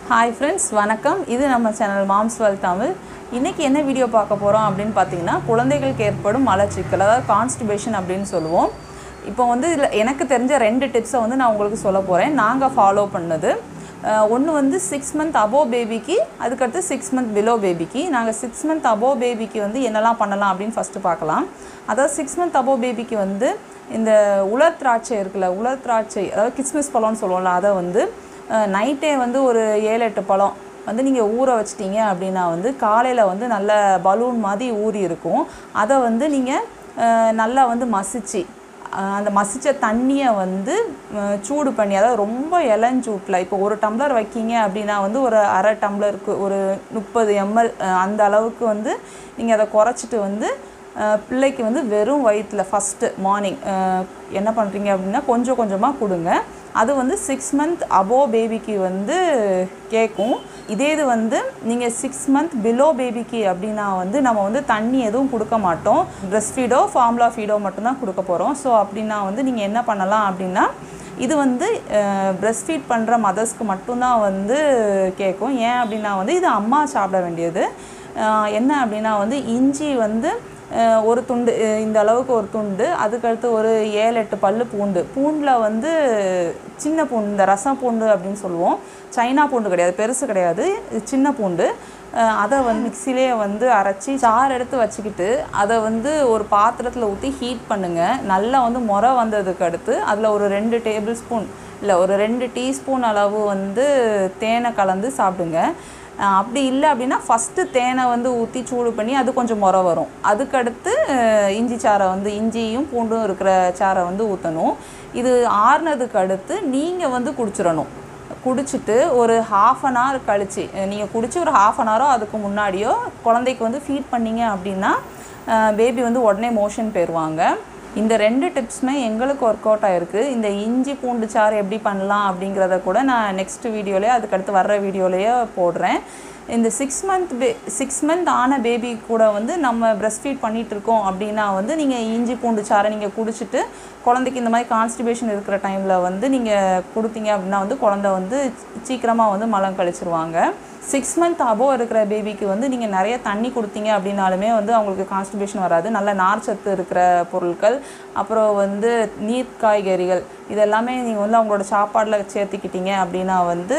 hi friends வணக்கம் இது நம்ம சேனல் மாம்ஸ் வெல் தமிழ் இன்றைக்கி என்ன வீடியோ பார்க்க போகிறோம் அப்படின்னு பார்த்தீங்கன்னா குழந்தைகளுக்கு ஏற்படும் மலச்சிக்கல் அதாவது கான்ஸ்டிபேஷன் அப்படின்னு சொல்லுவோம் இப்போ வந்து இதில் எனக்கு தெரிஞ்ச ரெண்டு டிப்ஸை வந்து நான் உங்களுக்கு சொல்ல போகிறேன் நாங்கள் ஃபாலோ பண்ணது ஒன்று வந்து சிக்ஸ் மந்த் அபோவ் பேபிக்கு அதுக்கடுத்து சிக்ஸ் மந்த் பிலோ பேபிக்கு நாங்கள் சிக்ஸ் மந்த் அபோவ் பேபிக்கு வந்து என்னெல்லாம் பண்ணலாம் அப்படின்னு ஃபஸ்ட்டு பார்க்கலாம் அதாவது சிக்ஸ் மந்த் அபோவ் பேபிக்கு வந்து இந்த உலர் திராட்சை இருக்குல்ல உலர் திராட்சை அதாவது கிஸ்மிஸ் பழம்னு சொல்லுவோம்ல அதை வந்து நைட்டே வந்து ஒரு ஏழு எட்டு பழம் வந்து நீங்கள் ஊற வச்சிட்டீங்க அப்படின்னா வந்து காலையில் வந்து நல்ல பலூன் மாதிரி ஊறி இருக்கும் அதை வந்து நீங்கள் நல்லா வந்து மசிச்சு அஹ் அந்த மசித்த தண்ணியை வந்து அஹ் சூடு பண்ணி அதாவது ரொம்ப இளஞ்சூட்டில் இப்போ ஒரு டம்ளர் வைக்கீங்க அப்படின்னா வந்து ஒரு அரை டம்ளருக்கு ஒரு முப்பது எம்எல் அந்த அளவுக்கு வந்து நீங்கள் அதை குறைச்சிட்டு வந்து அஹ் பிள்ளைக்கு வந்து வெறும் வயிற்றில் ஃபஸ்ட்டு மார்னிங் என்ன பண்ணுறீங்க அப்படின்னா கொஞ்சம் கொஞ்சமாக கொடுங்க அது வந்து சிக்ஸ் மந்த் அபோவ் பேபிக்கு வந்து கேட்கும் இதே இது வந்து நீங்கள் சிக்ஸ் மந்த் பிலோ பேபிக்கு அப்படின்னா வந்து நம்ம வந்து தண்ணி எதுவும் கொடுக்க மாட்டோம் ப்ரெஸ்ட் ஃபீடோ ஃபார்முலா ஃபீடோ மட்டும்தான் கொடுக்க போகிறோம் ஸோ அப்படின்னா வந்து நீங்கள் என்ன பண்ணலாம் அப்படின்னா இது வந்து ப்ரெஸ்ட் ஃபீட் பண்ணுற மதர்ஸ்க்கு மட்டும்தான் வந்து கேட்கும் ஏன் அப்படின்னா வந்து இது அம்மா சாப்பிட வேண்டியது அஹ் என்ன அப்படின்னா வந்து இஞ்சி வந்து அஹ் ஒரு துண்டு அஹ் இந்த அளவுக்கு ஒரு துண்டு அதுக்கடுத்து ஒரு ஏழு எட்டு பல்லு பூண்டு பூண்டில் வந்து சின்ன பூண்டு இந்த ரசம் பூண்டு அப்படின்னு சொல்லுவோம் சைனா பூண்டு கிடையாது பெருசு கிடையாது இது சின்ன பூண்டு அஹ் அதை வந்து மிக்சிலே வந்து அரைச்சி சாறு எடுத்து வச்சுக்கிட்டு அதை வந்து ஒரு பாத்திரத்தில் ஊற்றி ஹீட் பண்ணுங்கள் நல்லா வந்து முறை வந்ததுக்கு அடுத்து அதில் ஒரு ரெண்டு டேபிள் ஸ்பூன் இல்லை ஒரு ரெண்டு டீஸ்பூன் அளவு வந்து தேனை கலந்து சாப்பிடுங்க அஹ் அப்படி இல்லை அப்படின்னா ஃபஸ்ட்டு தேனை வந்து ஊற்றி சூடு பண்ணி அது கொஞ்சம் முறை வரும் அதுக்கடுத்து அஹ் இஞ்சி சாறை வந்து இஞ்சியும் பூண்டும் இருக்கிற சாறை வந்து ஊற்றணும் இது ஆறுனதுக்கு அடுத்து நீங்கள் வந்து குடிச்சிடணும் குடிச்சிட்டு ஒரு ஹாஃப் அன் ஹவர் கழித்து நீங்கள் குடிச்சு ஒரு ஹாஃப் அன் ஹவரோ அதுக்கு முன்னாடியோ குழந்தைக்கு வந்து ஃபீட் பண்ணீங்க அப்படின்னா பேபி வந்து உடனே மோஷன் போயிடுவாங்க இந்த ரெண்டு டிப்ஸுமே எங்களுக்கு ஒர்க் அவுட் ஆகிருக்கு இந்த இஞ்சி பூண்டு சாறு எப்படி பண்ணலாம் அப்படிங்கிறத கூட நான் நெக்ஸ்ட் வீடியோலேயே அதுக்கடுத்து வர்ற வீடியோலேயே போடுறேன் இந்த சிக்ஸ் மந்த் பே சிக்ஸ் மந்த் ஆன பேபி கூட வந்து நம்ம ப்ரெஸ்ட் ஃபீட் பண்ணிகிட்டு இருக்கோம் அப்படின்னா வந்து நீங்கள் இஞ்சி பூண்டு சாறை நீங்கள் குடிச்சிட்டு குழந்தைக்கு இந்த மாதிரி கான்ஸ்டிபேஷன் இருக்கிற டைமில் வந்து நீங்கள் கொடுத்தீங்க அப்படின்னா வந்து குழந்தை வந்து சீக்கிரமாக வந்து மலம் கழிச்சிருவாங்க சிக்ஸ் மந்த் அபோவ் இருக்கிற பேபிக்கு வந்து நீங்கள் நிறைய தண்ணி கொடுத்தீங்க அப்படின்னாலுமே வந்து அவங்களுக்கு கான்ஸ்டிபேஷன் வராது நல்ல நார்ச்சத்து இருக்கிற பொருட்கள் அப்புறம் வந்து நீர் காய்கறிகள் இதெல்லாமே நீங்கள் வந்து அவங்களோட சாப்பாடில் சேர்த்துக்கிட்டீங்க அப்படின்னா வந்து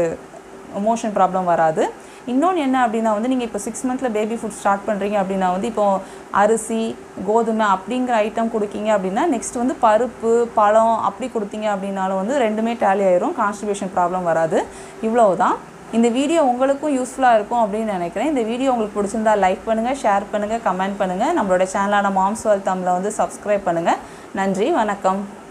மோஷன் ப்ராப்ளம் வராது இன்னொன்று என்ன அப்படின்னா வந்து நீங்கள் இப்போ சிக்ஸ் மந்த்தில் பேபி ஃபுட் ஸ்டார்ட் பண்ணுறீங்க அப்படின்னா வந்து இப்போ அரிசி கோதுமை அப்படிங்கிற ஐட்டம் கொடுக்கீங்க அப்படின்னா நெக்ஸ்ட் வந்து பருப்பு பழம் அப்படி கொடுத்தீங்க அப்படின்னாலும் வந்து ரெண்டுமே டேலி ஆயிரும் கான்ஸ்டிபேஷன் ப்ராப்ளம் வராது இவ்வளவு தான் இந்த வீடியோ உங்களுக்கும் யூஸ்ஃபுல்லாக இருக்கும் அப்படின்னு நினைக்கிறேன் இந்த வீடியோ உங்களுக்கு பிடிச்சிருந்தா லைக் பண்ணுங்கள் ஷேர் பண்ணுங்கள் கமெண்ட் பண்ணுங்கள் நம்மளோட சேனலான மாம்ஸ் வேல் தமிழை வந்து சப்ஸ்கிரைப் பண்ணுங்கள் நன்றி வணக்கம்